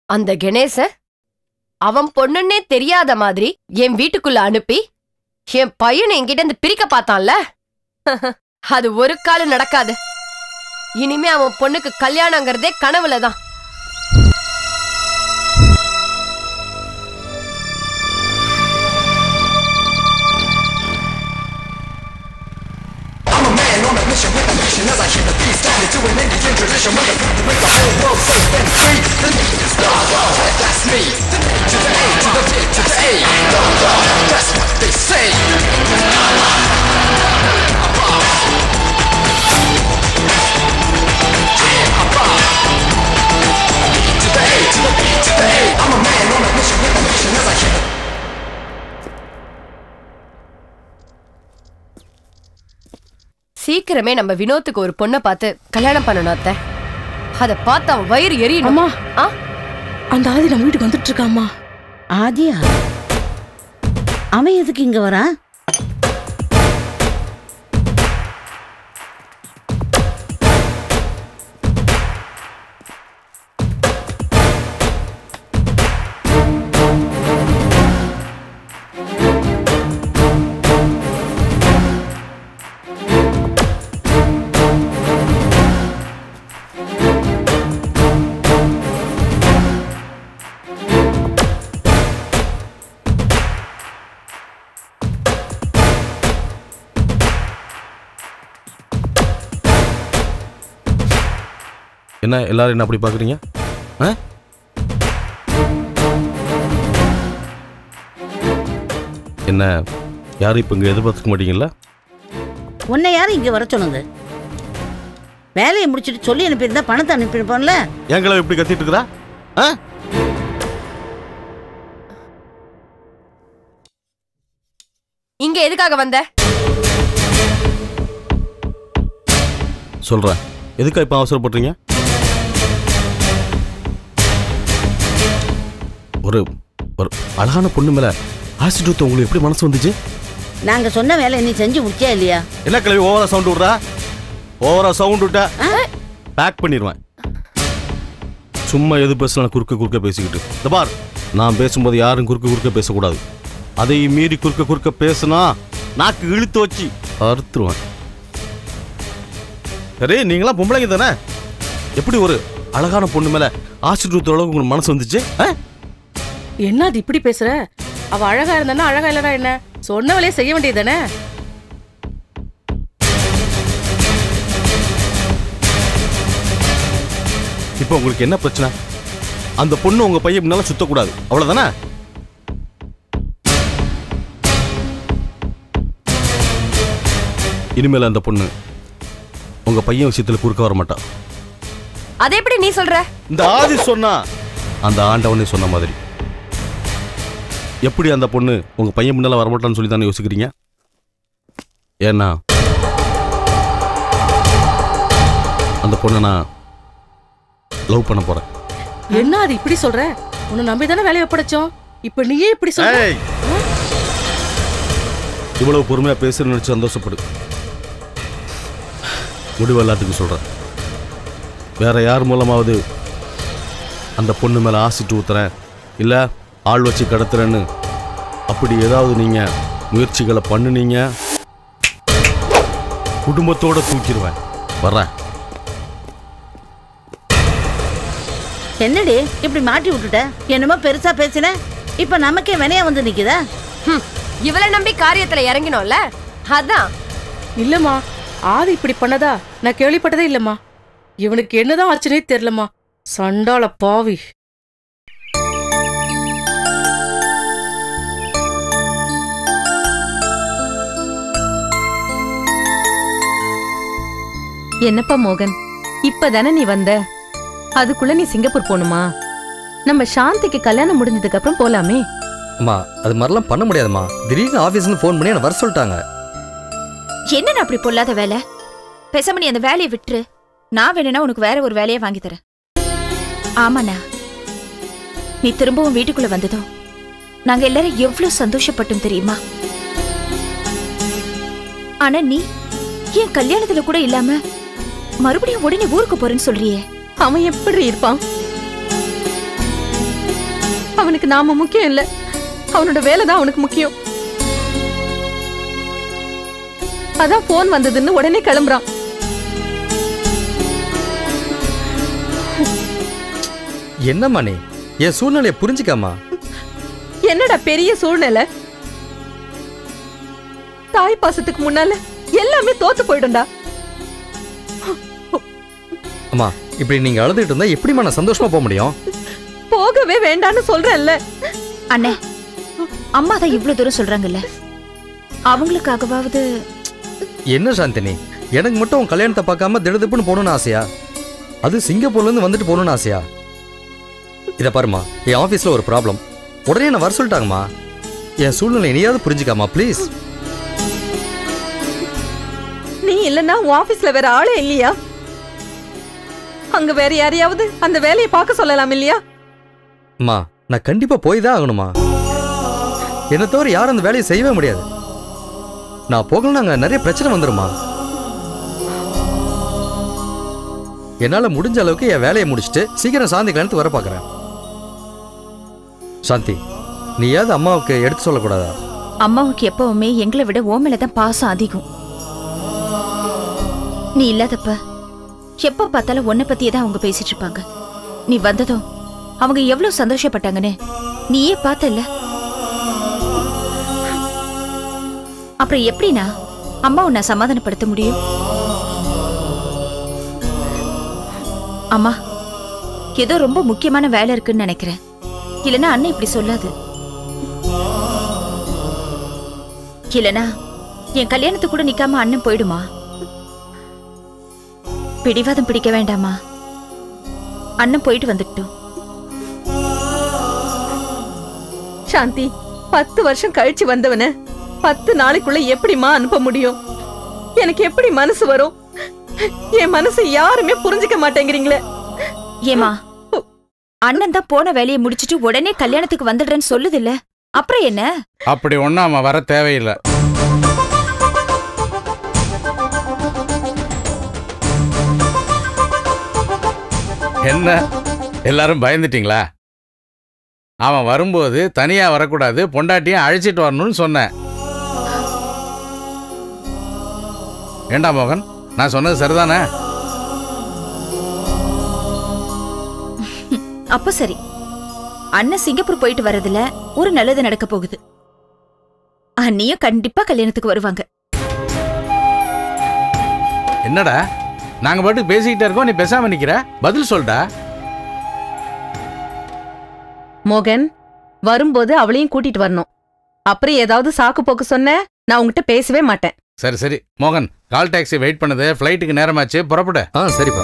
அந்த கணேச அவன் பொண்ணுன்னே தெரியாத மாதிரி என் வீட்டுக்குள்ள அனுப்பி என் பையனை என்கிட்ட இருந்து பிரிக்க பார்த்தான்ல அது ஒரு காலம் நடக்காது இனிமே அவன் பொண்ணுக்கு கல்யாணங்கிறதே கனவுல தான் சீக்கிரமே நம்ம வினோத்துக்கு ஒரு பொண்ணை பார்த்து கல்யாணம் பண்ணணும் அத்தை அதை பார்த்து அவன் வயிறு எரியணும் அம்மா ஆ அந்த ஆதி நம்ம வீட்டுக்கு வந்துட்டு இருக்காம்மா ஆதியா அவன் எதுக்கு இங்க வரான் என்ன எல்லாரும் என்ன அப்படி பார்க்குறீங்க ஆ என்ன யாரும் இப்போ இங்கே எதிர்பார்த்துக்க மாட்டீங்களா உன்னை யாரும் இங்க வர சொன்னது வேலையை முடிச்சிட்டு சொல்லி அனுப்பியிருந்தா பணத்தை அனுப்பியிருப்போம்ல எங்களை இப்படி கத்திட்டு இருக்கிறா ஆ இங்க எதுக்காக வந்த சொல்கிறேன் எதுக்கா இப்போ அவசரப்படுறீங்க ஒரு ஒரு அழகான பொண்ணு மேலே ஆசிட் ஊத்த உங்களுக்கு எப்படி மனசு வந்துச்சு நாங்க சொன்ன வேலை நீ செஞ்சு முடிச்சியா இல்லையா என்ன கிளவி ஓவரா சவுண்ட் விட்றா ஓவரா சவுண்ட் விட்டா பேக் பண்ணிடுவேன் சும்மா எது பேசலாம் குறுக்க குறுக்க பேசிக்கிட்டு இந்த பார் நான் பேசும்போது யாரும் குறுக்க குறுக்க பேசக்கூடாது அதை மீறி குறுக்க குறுக்க பேசுனா நாக்கு இழுத்து வச்சு அறுத்துருவேன் சரி நீங்களாம் பொம்பளைங்க தானே எப்படி ஒரு அழகான பொண்ணு மேல ஆசிட் ஊத்துற அளவுக்கு உங்களுக்கு மனசு வந்துச்சு ஆ? என்ன அது இப்படி பேசுற அவ அழகா இருந்தானா அழகா இல்லனா என்ன சொன்ன வேலையை செய்ய வேண்டியது தானே இப்போ உங்களுக்கு என்ன பிரச்சனை அந்த பொண்ணு உங்க பையன் முன்னால சுத்தக்கூடாது அவ்வளவுதானே இனிமேல் அந்த பொண்ணு உங்க பையன் விஷயத்துல குறுக்க வர மாட்டா அதை எப்படி நீ சொல்ற இந்த ஆதி சொன்னா அந்த ஆண்டவனே சொன்ன மாதிரி எப்படி அந்த பொண்ணு உங்க பையன் முன்னால வரமாட்டான்னு சொல்லி தானே யோசிக்கிறீங்க ஏன்னா அந்த பொண்ணை நான் லவ் பண்ண போறேன் என்ன அது இப்படி சொல்ற உன்னை நம்பி தானே வேலையை ஒப்படைச்சோம் இப்ப நீயே இப்படி சொல்ற ஏய் இவ்வளவு பொறுமையா பேசுற நினைச்சு சந்தோஷப்படு முடிவு எல்லாத்துக்கும் சொல்றேன் வேற யார் மூலமாவது அந்த பொண்ணு மேல ஆசிட்டு ஊத்துறேன் இல்ல ஆள் வச்சு கடத்துறேன்னு அப்படி ஏதாவது நீங்க முயற்சிகளை பண்ணுனீங்க குடும்பத்தோட தூக்கிடுவேன் வர்றேன் என்னடி இப்படி மாட்டி விட்டுட்ட என்னமோ பெருசா பேசின இப்ப நமக்கே வினையா வந்து நிக்குதா ஹம், இவளை நம்பி காரியத்துல இறங்கினோம்ல அதான் இல்லம்மா ஆதி இப்படி பண்ணதா நான் கேள்விப்பட்டதே இல்லம்மா இவனுக்கு என்னதான் ஆச்சுனே தெரியலம்மா சண்டால பாவி என்னப்பா மோகன் இப்பதானே நீ வந்த அதுக்குள்ள நீ சிங்கப்பூர் போகணுமா நம்ம சாந்திக்கு கல்யாணம் முடிஞ்சதுக்கு அப்புறம் போலாமே அம்மா அது மாதிரிலாம் பண்ண முடியாதும்மா திடீர்னு ஆஃபீஸ்னு ஃபோன் பண்ணி என்னை வர சொல்லிட்டாங்க என்னண்ணா அப்படி பொல்லாத வேலை பேசாம நீ அந்த வேலையை விட்டுரு நான் வேணும்னா உனக்கு வேற ஒரு வேலையை வாங்கி தரேன் ஆமாண்ணா நீ திரும்பவும் வீட்டுக்குள்ள வந்ததும் நாங்க எல்லாரும் எவ்வளவு சந்தோஷப்பட்டோம் தெரியுமா ஆனா நீ ஏன் கல்யாணத்துல கூட இல்லாம மறுபடியும் உடனே ஊருக்கு போறேன்னு சொல்றியே அவன் எப்படி இருப்பான் அவனுக்கு நாம முக்கியம் இல்ல அவனோட வேலை தான் அவனுக்கு முக்கியம் அதான் போன் வந்ததுன்னு உடனே கிளம்புறான் என்னம்மா நீ என் சூழ்நிலையை புரிஞ்சுக்காமா என்னடா பெரிய சூழ்நிலை தாய் பாசத்துக்கு முன்னால எல்லாமே தோத்து போயிடும்டா அம்மா இப்படி நீங்க அழுதுகிட்டு இருந்தா எப்படிம்மா நான் சந்தோஷமா போக முடியும் போகவே வேண்டான்னு சொல்றேன்ல அண்ணே அம்மா தான் இவ்ளோ தூரம் சொல்றாங்கல்ல அவங்களுக்காகவாவது என்ன சாந்தினி எனக்கு மட்டும் உன் கல்யாணத்தை பார்க்காம திடுதிப்புன்னு போகணும்னு ஆசையா அது சிங்கப்பூர்ல இருந்து வந்துட்டு போகணும்னு ஆசையா இதை பாருமா என் ஆஃபீஸ்ல ஒரு ப்ராப்ளம் உடனே நான் வர சொல்லிட்டாங்கம்மா என் சூழ்நிலை இனியாவது புரிஞ்சுக்காமா ப்ளீஸ் நீ இல்லன்னா உன் ஆபீஸ்ல வேற ஆளே இல்லையா அங்க வேற யாரையாவது அந்த வேலையை பார்க்க சொல்லலாம் இல்லையா அம்மா நான் கண்டிப்பா போய் தான் ஆகணுமா என்னை தவிர யாரும் அந்த வேலையை செய்யவே முடியாது நான் போகலன்னா அங்க நிறைய பிரச்சனை வந்துருமா என்னால முடிஞ்ச அளவுக்கு என் வேலையை முடிச்சுட்டு சீக்கிரம் சாந்தி கல்யாணத்துக்கு வர பார்க்கறேன் சாந்தி நீயாவது அம்மாவுக்கு எடுத்து சொல்லக்கூடாதா அம்மாவுக்கு எப்பவுமே எங்களை விட ஓ மேலதான் பாசம் அதிகம் நீ இல்லாதப்ப எப்ப பார்த்தாலும் உன்னை பத்தியே தான் அவங்க பேசிட்டு இருப்பாங்க நீ வந்ததும் அவங்க எவ்வளவு சந்தோஷப்பட்டாங்கன்னு நீயே பார்த்தல்ல அப்புறம் எப்படினா அம்மாவை நான் சமாதானப்படுத்த முடியும் அம்மா ஏதோ ரொம்ப முக்கியமான வேலை இருக்குன்னு நினைக்கிறேன் இல்லனா அண்ணன் இப்படி சொல்லாது இல்லனா என் கல்யாணத்துக்கு கூட நிக்காம அண்ணன் போயிடுமா பிடிவாதம் பிடிக்க வேண்டாமா அண்ணன் போயிட்டு வந்துட்டோம் சாந்தி பத்து வருஷம் கழிச்சு வந்தவன பத்து நாளைக்குள்ள எப்படிம்மா அனுப்ப முடியும் எனக்கு எப்படி மனசு வரும் என் மனசை யாருமே புரிஞ்சுக்க மாட்டேங்கிறீங்களே ஏமா அண்ணன் தான் போன வேலையை முடிச்சிட்டு உடனே கல்யாணத்துக்கு வந்துடுறேன்னு சொல்லுதில்ல அப்புறம் என்ன அப்படி ஒன்றும் அவன் வர தேவையில்லை என்ன எல்லாரும் பயந்துட்டீங்களா அவன் வரும்போது தனியா வரக்கூடாது பொண்டாட்டியும் அழைச்சிட்டு வரணும்னு சொன்னேன் ஏண்டா மோகன் நான் சொன்னது சரிதானே அப்ப சரி அண்ணன் சிங்கப்பூர் போயிட்டு வர்றதுல ஒரு நல்லது நடக்க போகுது அண்ணியும் கண்டிப்பா கல்யாணத்துக்கு வருவாங்க என்னடா நாங்க பாட்டுக்கு பேசிக்கிட்டே இருக்கோம் நீ பேசாம நிக்கிற பதில் சொல்டா மோகன் வரும்போது அவளையும் கூட்டிட்டு வரணும் அப்புறம் ஏதாவது சாக்கு போக்கு சொன்ன நான் உங்ககிட்ட பேசவே மாட்டேன் சரி சரி மோகன் கால் டாக்ஸி வெயிட் பண்ணுது ஃப்ளைட்டுக்கு நேரமாச்சு புறப்படு ஆ சரிப்பா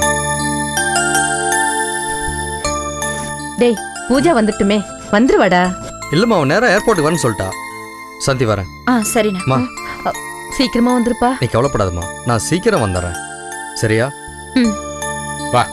டேய் பூஜா வந்துட்டுமே வந்துருவாடா இல்லம்மா அவன் நேரா ஏர்போர்ட்டுக்கு வரேன்னு சொல்லிட்டா சாந்தி வரேன் ஆ சரிண்ணா அம்மா சீக்கிரமா வந்துருப்பா நீ கவலைப்படாதம்மா நான் சீக்கிரம் வந்துடுறேன் சரியா வா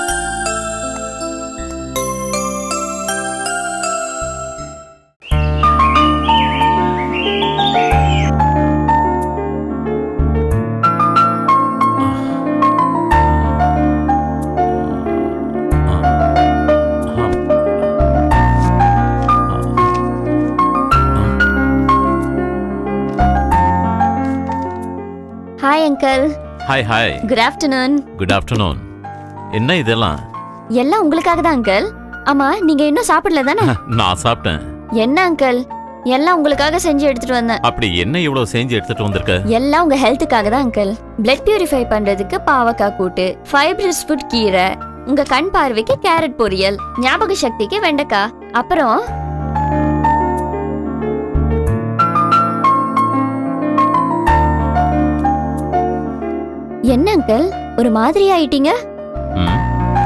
hi uncle hi hi good afternoon good afternoon என்ன இதெல்லாம் எல்லாம் உங்களுக்காக தான் அங்கிள் ஆமா நீங்க இன்னும் சாப்பிடல தானே நான் சாப்பிட்டேன் என்ன அங்கிள் எல்லாம் உங்களுக்காக செஞ்சு எடுத்துட்டு வந்தேன் அப்படி என்ன இவ்வளவு செஞ்சு எடுத்துட்டு வந்திருக்க எல்லாம் உங்க ஹெல்த்துக்காக தான் அங்கிள் பிளட் பியூரிஃபை பண்றதுக்கு பாவக்காய் கூட்டு ஃபைப்ரஸ் ஃபுட் கீரை உங்க கண் பார்வைக்கு கேரட் பொரியல் ஞாபக சக்திக்கு வெண்டைக்காய் அப்புறம் என்ன அங்கிள் ஒரு மாதிரி ஆயிட்டீங்க ம்.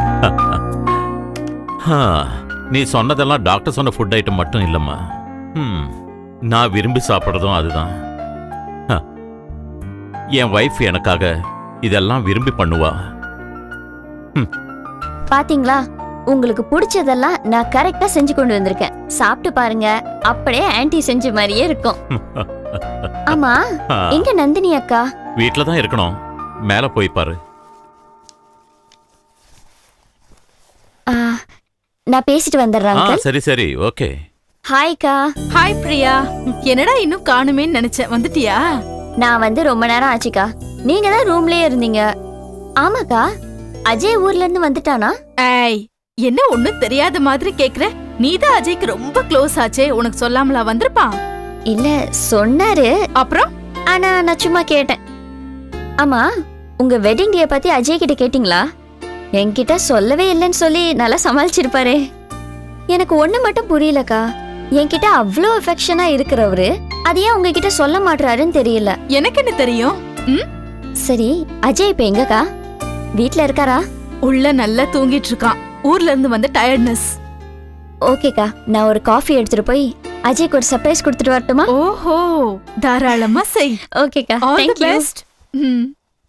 ஹா, நீ சொன்னதெல்லாம் டாக்டர் சொன்ன ஃபுட் ஐட்டம் மட்டும் இல்லம்மா ம், நான் விரும்பி சாப்பிட்றதும் அதுதான் ஹ, என் வைஃப் எனக்காக இதெல்லாம் விரும்பி பண்ணுவா பாத்தீங்களா உங்களுக்கு பிடிச்சதெல்லாம் நான் கரெக்டா செஞ்சு கொண்டு வந்திருக்கேன் சாப்பிட்டு பாருங்க அப்படியே ஆன்ட்டி செஞ்ச மாதிரியே இருக்கும் ஆமா ஆ, எங்க நந்தினி அக்கா வீட்ல தான் இருக்கணும் மேல போய் பாரு ஆ, நான் பேசிட்டு வந்துடுறேன் ஆ uncle. சரி சரி ஓகே ஹாய்க்கா ஹாய் பிரியா என்னடா இன்னும் காணுமேன்னு நினைச்சேன் வந்துட்டியா நான் வந்து ரொம்ப நேரம் ஆச்சுக்கா நீங்க தான் ரூம்லயே இருந்தீங்க ஆமாக்கா அஜய் ஊர்ல இருந்து வந்துட்டானா ஏய் என்ன ஒண்ணும் தெரியாத மாதிரி கேக்குற நீதான் அஜய்க்கு ரொம்ப க்ளோஸ் ஆச்சே உனக்கு சொல்லாமலா வந்திருப்பான் இல்ல சொன்னாரு அப்புறம் ஆனா நான் சும்மா கேட்டேன் ஆமா உங்க வெட்டிங் டே பத்தி அஜய் கிட்ட கேட்டிங்களா என்கிட்ட சொல்லவே இல்லைன்னு சொல்லி நல்லா சமாளிச்சிருப்பாரே எனக்கு ஒண்ணு மட்டும் புரியலக்கா என்கிட்ட அவ்வளோ அஃபெக்ஷனா இருக்கிறவரு அது ஏன் உங்ககிட்ட சொல்ல மாட்றாருன்னு தெரியல எனக்கு என்ன தெரியும் ம்? சரி அஜய் இப்ப எங்கக்கா வீட்ல இருக்காரா உள்ள நல்லா தூங்கிட்டு இருக்கான் ஊர்ல இருந்து வந்த டயர்ட்னஸ் ஓகேக்கா நான் ஒரு காஃபி எடுத்துட்டு போய் அஜய்க்கு ஒரு சர்ப்ரைஸ் கொடுத்துட்டு வரட்டுமா ஓஹோ தாராளமா செய் ஓகேக்கா all the thank you best ம்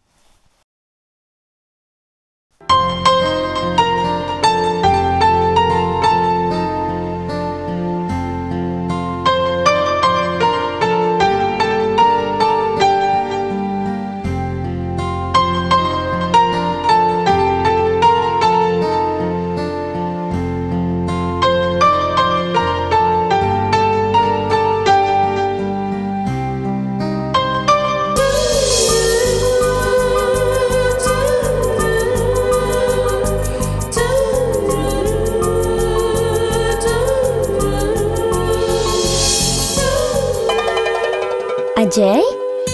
அஜய்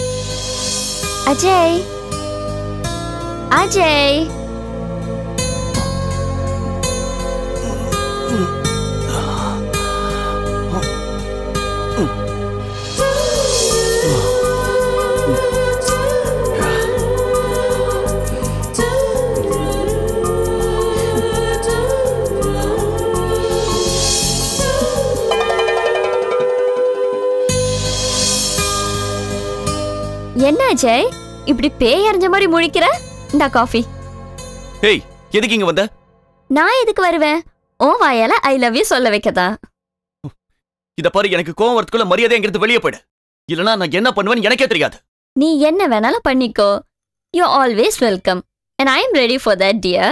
அஜய் அஜய் என்ன அஜய் இப்படி பேய் அறிஞ்ச மாதிரி முழிக்கிற இந்த காஃபி ஏய் எதுக்கு இங்க வந்த நான் எதுக்கு வருவேன் ஓ வாயால ஐ லவ் யூ சொல்ல வைக்கதான் இத பாரு எனக்கு கோவம் வரதுக்குள்ள மரியாதை எங்கிறது வெளியே போயிடு இல்லனா நான் என்ன பண்ணுவேன்னு எனக்கே தெரியாது நீ என்ன வேணாலும் பண்ணிக்கோ you always welcome and I am ready for that dear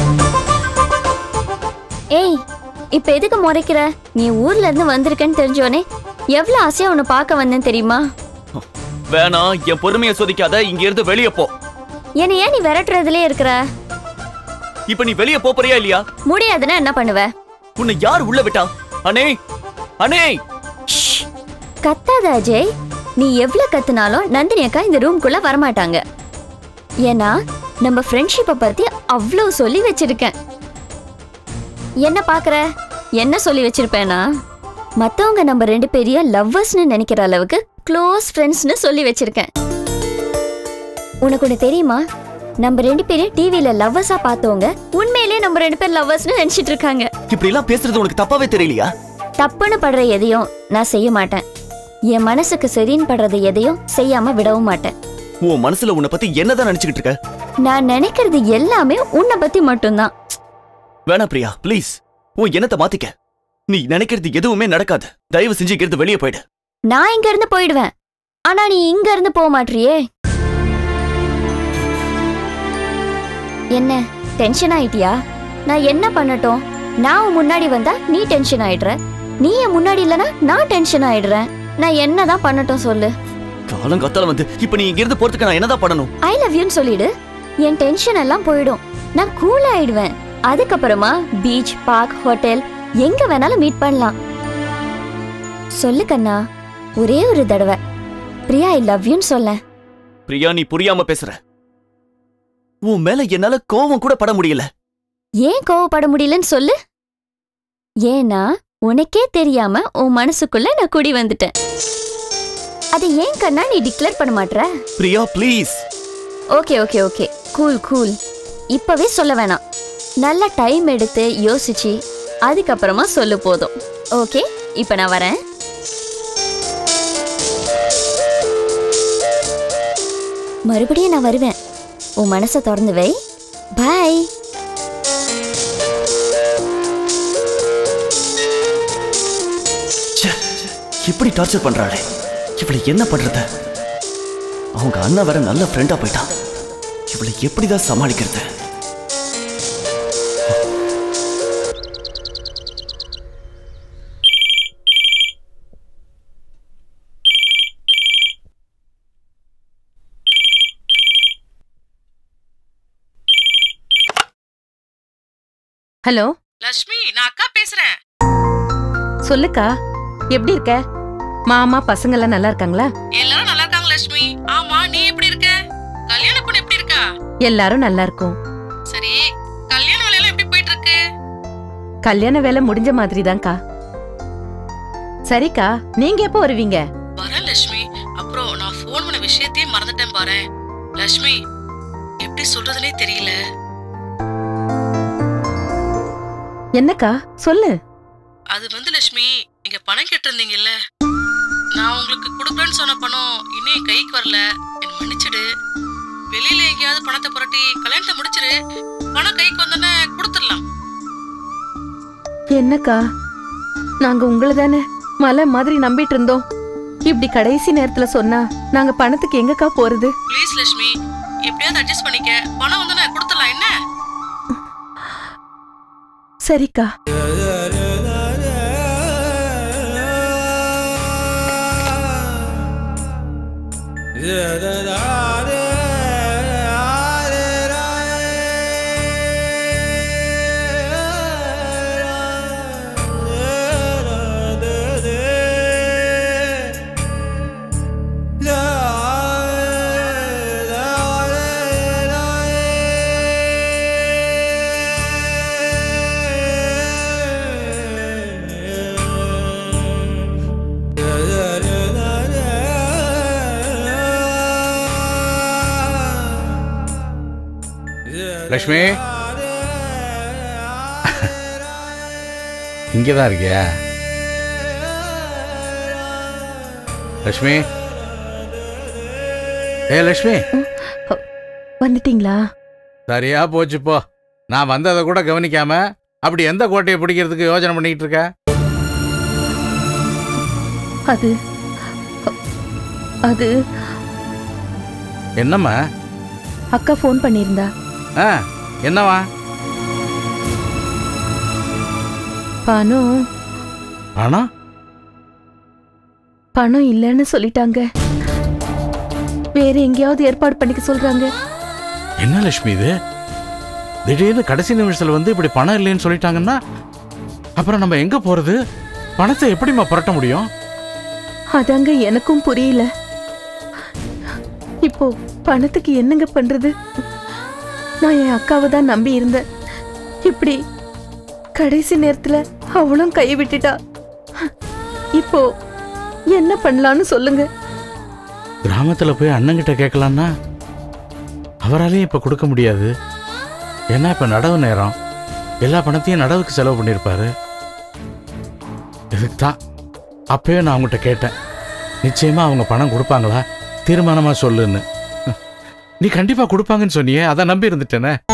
ஏய் இப்ப எதுக்கு முறைக்கிற நீ ஊர்ல இருந்து வந்திருக்கேன்னு தெரிஞ்சோனே எவ்வளவு ஆசையா உன்னை பார்க்க வந்தேன் தெரியுமா வேணாம் என் பொறுமையை சோதிக்காத இங்க இருந்து வெளியே போ என்னை ஏன் நீ விரட்டுறதுலே இருக்கிற இப்ப நீ வெளியே போறியா இல்லையா முடியாதுன்னா என்ன பண்ணுவ உன்னை யார் உள்ள விட்டா அண்ணே அண்ணே கத்தாத அஜய் நீ எவ்வளவு கத்துனாலும் நந்தினி அக்கா இந்த ரூம்குள்ள வரமாட்டாங்க ஏன்னா நம்ம ஃப்ரெண்ட்ஷிப்பை பத்தி அவ்வளோ சொல்லி வச்சிருக்கேன் என்ன பாக்குற என்ன சொல்லி வச்சிருப்பேனா மத்தவங்க நம்ம ரெண்டு பேரையும் லவ்வர்ஸ்னு நினைக்கிற அளவுக்கு க்ளோஸ் ஃப்ரெண்ட்ஸ்னு சொல்லி வச்சிருக்கேன் உனக்கு ஒன்று தெரியுமா நம்ம ரெண்டு பேரும் டிவியில லவ்வர்ஸா பார்த்தவங்க உண்மையிலேயே நம்ம ரெண்டு பேர் லவ்வர்ஸ்னு நினைச்சிட்டு இருக்காங்க இப்படி எல்லாம் பேசுறது உனக்கு தப்பாவே தெரியலையா தப்புன்னு படுற எதையும் நான் செய்ய மாட்டேன் என் மனசுக்கு சரின்னு படுறது எதையும் செய்யாம விடவும் மாட்டேன் உன் மனசுல உன்னை பத்தி என்னதான் நினைச்சுக்கிட்டு இருக்க நான் நினைக்கிறது எல்லாமே உன்னை பத்தி மட்டும்தான் வேணா பிரியா ப்ளீஸ் உன் எண்ணத்தை மாத்திக்க நீ நினைக்கிறது எதுவுமே நடக்காது தயவு செஞ்சு இங்க இருந்து வெளியே போயிடு நான் இங்க இருந்து போயிடுவேன் ஆனா நீ இங்க இருந்து போக மாட்டியே என்ன டென்ஷன் ஆயிட்டியா நான் என்ன பண்ணட்டும் நான் உன் முன்னாடி வந்தா நீ டென்ஷன் ஆயிடுற நீ என் முன்னாடி இல்லனா நான் டென்ஷன் ஆயிடுறேன் நான் என்னதான் பண்ணட்டும் சொல்லு காலம் கத்தால வந்து இப்ப நீ இங்க இருந்து போறதுக்கு நான் என்னதான் பண்ணணும் ஐ லவ் யூன்னு சொல்லிடு என் டென்ஷன் எல்லாம் போயிடும் நான் கூல் ஆயிடுவேன் அதுக்கப்புறமா பீச் பார்க் ஹோட்டல் எங்க வேணாலும் மீட் பண்ணலாம் சொல்லு கண்ணா ஒரே ஒரு தடவை பிரியா ஐ லவ் யூன்னு சொல்ல பிரியா நீ புரியாம பேசுற உன் மேல என்னால கோவம் கூட பட முடியல ஏன் கோவப்பட முடியலன்னு சொல்லு ஏன்னா உனக்கே தெரியாம உன் மனசுக்குள்ள நான் குடி வந்துட்டேன் அதை ஏன் கண்ணா நீ டிக்ளேர் பண்ண மாட்ற Priya please okay okay okay cool cool இப்பவே சொல்ல வேணாம் நல்ல டைம் எடுத்து யோசிச்சு அதுக்கப்புறமா சொல்லு போதும் ஓகே இப்போ நான் வரேன் மறுபடியும் நான் வருவேன் உன் மனசை திறந்து வை பாய் இப்படி டார்ச்சர் பண்றாளே இவளை என்ன பண்றது அவங்க அண்ணா வேற நல்ல ஃப்ரெண்டா போயிட்டான் இவளை எப்படிதான் சமாளிக்கிறது ஹலோ லட்சுமி நான் அக்கா பேசுறேன் சொல்லுக்கா எப்படி இருக்க மாமா பசங்க எல்லாம் நல்லா இருக்காங்களா எல்லாரும் நல்லா இருக்காங்க லட்சுமி ஆமா நீ எப்படி இருக்க கல்யாண பொண்ணு எப்படி இருக்கா எல்லாரும் நல்லா இருக்கும் சரி கல்யாண வேலையெல்லாம் எப்படி போயிட்டு இருக்கு கல்யாண வேலை முடிஞ்ச மாதிரி தான்க்கா சரிக்கா நீங்க எப்போ வருவீங்க வரேன் லட்சுமி அப்புறம் நான் ஃபோன் பண்ண விஷயத்தையே மறந்துட்டேன் பாரு லட்சுமி எப்படி சொல்றதுனே தெரியல என்னக்கா சொல்லு அது வந்து லட்சுமி நீங்க பணம் கேட்டிருந்தீங்கல்ல நான் உங்களுக்கு கொடுக்குறேன்னு சொன்ன பணம் இன்னும் என் கைக்கு வரல என்ன மன்னிச்சிடு வெளியில எங்கேயாவது பணத்தை புரட்டி கல்யாணத்தை முடிச்சிரு பணம் கைக்கு வந்தோடனே கொடுத்துடலாம் என்னக்கா நாங்க உங்களை தானே மலை மாதிரி நம்பிட்டு இருந்தோம் இப்படி கடைசி நேரத்துல சொன்னா நாங்க பணத்துக்கு எங்கக்கா போறது ப்ளீஸ் லட்சுமி எப்படியாவது அட்ஜஸ்ட் பண்ணிக்க பணம் வந்தோடனே கொடுத்துடலாம் என்ன சரிக்கா லக்ஷ்மி இங்கே தான் இருக்கியா லக்ஷ்மி ஏ லக்ஷ்மி வந்துட்டீங்களா சரியா போச்சு போ நான் வந்ததை கூட கவனிக்காம அப்படி எந்த கோட்டையை பிடிக்கிறதுக்கு யோசனை பண்ணிட்டு இருக்க அது அது என்னம்மா அக்கா ஃபோன் பண்ணியிருந்தா ஆ என்னவா பணம் பணம் பணம் இல்லைன்னு சொல்லிட்டாங்க வேற எங்கேயாவது ஏற்பாடு பண்ணிக்க சொல்றாங்க என்ன லட்சுமி இது திடீர்னு கடைசி நிமிஷத்துல வந்து இப்படி பணம் இல்லைன்னு சொல்லிட்டாங்கன்னா அப்புறம் நம்ம எங்க போறது பணத்தை எப்படிம்மா புரட்ட முடியும் அதாங்க எனக்கும் புரியல இப்போ பணத்துக்கு என்னங்க பண்றது நான் என் அக்காவை தான் நம்பி இருந்தேன் இப்படி கடைசி நேரத்துல அவளும் கை விட்டுட்டா இப்போ என்ன பண்ணலாம்னு சொல்லுங்க கிராமத்துல போய் அண்ணங்கிட்ட கேட்கலான்னா அவராலையும் இப்ப கொடுக்க முடியாது ஏன்னா இப்ப நடவு நேரம் எல்லா பணத்தையும் நடவுக்கு செலவு பண்ணியிருப்பாரு இதுக்கு தான் அப்பயே நான் அவங்ககிட்ட கேட்டேன் நிச்சயமா அவங்க பணம் கொடுப்பாங்களா தீர்மானமா சொல்லுன்னு நீ கண்டிப்பா கொடுப்பாங்கன்னு சொன்னியே அதை நம்பி இருந்துட்டேனே